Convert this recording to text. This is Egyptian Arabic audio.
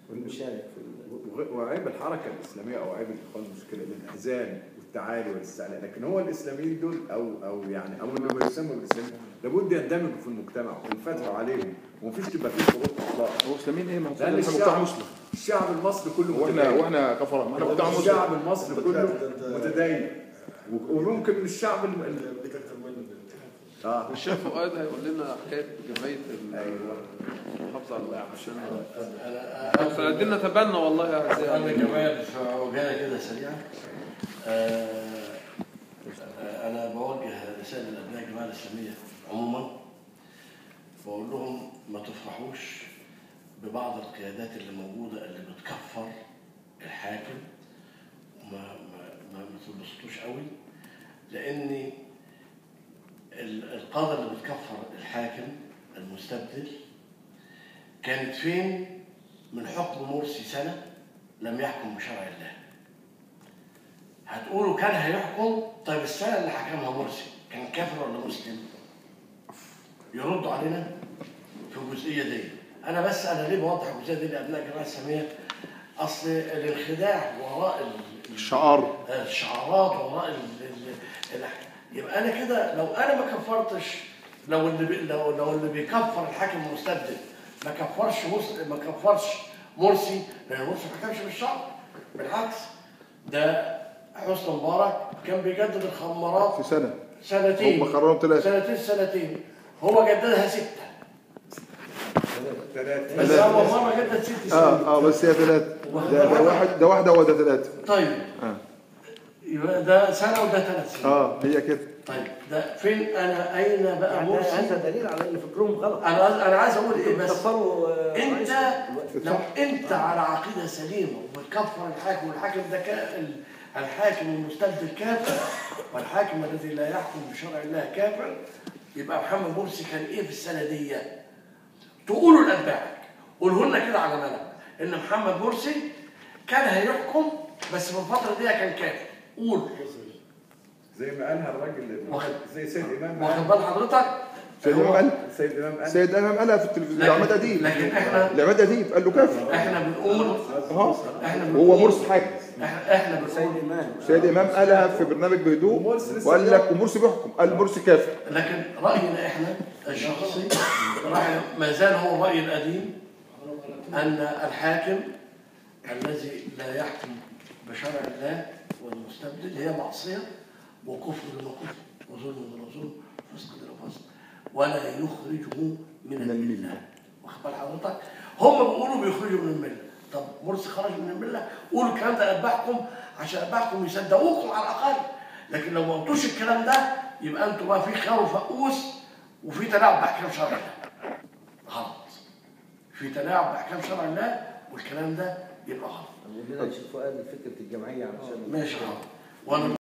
والمشارك في ال- وغ- وعيب الحركه الاسلاميه او عيب الاخوان المشكله الانحزام والتعالي والاستعلاء لكن هو الاسلاميين دول او او يعني او اللي بيسموا بالاسلاميين لابد يندمجوا في المجتمع وينفتحوا عليهم ومفيش تبقى فيه شروط اطلاق هو اسلاميين ايه ما هو لان احنا مجتمع الشعب مسلم الشعب المصري كله واحنا متدين. واحنا كفره ما احنا مجتمع مسلم الشعب المصري كله متدين و- وممكن من الشعب الم... ال- بدك اكثر منه اه الشيخ فؤاد هيقول لنا حكايه جمعيه ال- ايوه المحافظه على عشان انا فقدنا تبنى والله يا انا اعزائي كمان في عجاله كده سريعه آه، آه، انا بوجه رساله لابناء الجماعه الاسلاميه عموما بقول لهم ما تفرحوش ببعض القيادات اللي موجوده اللي بتكفر الحاكم وما ما ما, ما تنبسطوش قوي لان ال- القاده اللي بتكفر الحاكم المستبدل كانت فين من حكم مرسي سنه لم يحكم بشرع الله هتقولوا كان هيحكم طيب السنه اللي حكمها مرسي كان كافر ولا مسلم يردوا علينا في الجزئيه دي انا بس انا ليه بوضح الجزئيه دي لابناء الجماعه الاسلاميه اصل الانخداع وراء ال- الشعار الشعارات وراء ال... ال... ال... يبقى انا كده لو انا ما كفرتش لو اللي بي... لو لو اللي بيكفر الحاكم المستبدل ما كفرش مس... ما كفرش مرسي لان مرسي ما حكمش بالشعب بالعكس ده حسني مبارك كان بيجدد الخمارات في سنه سنتين هم قرروا ثلاثه سنتين سنتين هو جددها سته ثلاثة بس ثلاثة. هو مره جدد ست سنين اه اه بس هي ثلاثه ده, ده واحد ده واحده وده ثلاثه طيب اه يبقى ده سنه وده ثلاث سنين اه هي كده طيب ده فين انا اين بقى يعني مرسي هذا دليل على ان فكرهم غلط انا انا عايز اقول ايه بس كفروا آه، انت رئيس- لو انت على عقيده سليمه وبتكفر الحاكم والحاكم ده كا- ال- الحاكم المستبدل كافر والحاكم الذي لا يحكم بشرع الله كافر يبقى محمد مرسي كان ايه في السنه دي؟ تقولوا لاتباعك قولوا لنا كده على ملأ ان محمد مرسي كان هيحكم بس في الفتره دي كان كافر قول زي ما قالها الراجل واخد- زي سيد امام واخد بال حضرتك؟ سيد امام قال سيد امام قال سيد امام قالها في التلفزيون لكن- لعماد اديب لكن احنا لعماد اديب قال له كافر احنا بنقول اه احنا هو بنقول مرسي حاكم احنا احنا بنقول سيد امام سيد امام قالها في برنامج بهدوء ومرسي لسه وقال لك ومرسي بيحكم قال مرسي كافر لكن راينا احنا الشخصي راي ما زال هو الراي القديم ان الحاكم الذي لا يحكم بشرع الله والمستبدل هي معصيه وكفر دون كفر وظلم دون ظلم وفسق دون فسق ولا يخرجه من من المله الملة. واخد بال حضرتك هم بيقولوا بيخرجوا من المله طب مرسي خرج من المله قولوا الكلام ده اتباعكم عشان اتباعكم يصدقوكم على الاقل لكن لو ما قلتوش الكلام ده يبقى انتوا بقى في خير وفقوس وفي تلاعب باحكام شرع الله غلط في تلاعب باحكام شرع الله والكلام ده يبقى غلط قول لنا يا شيخ فؤاد فكره الجمعيه علشان ماشي غلط وانا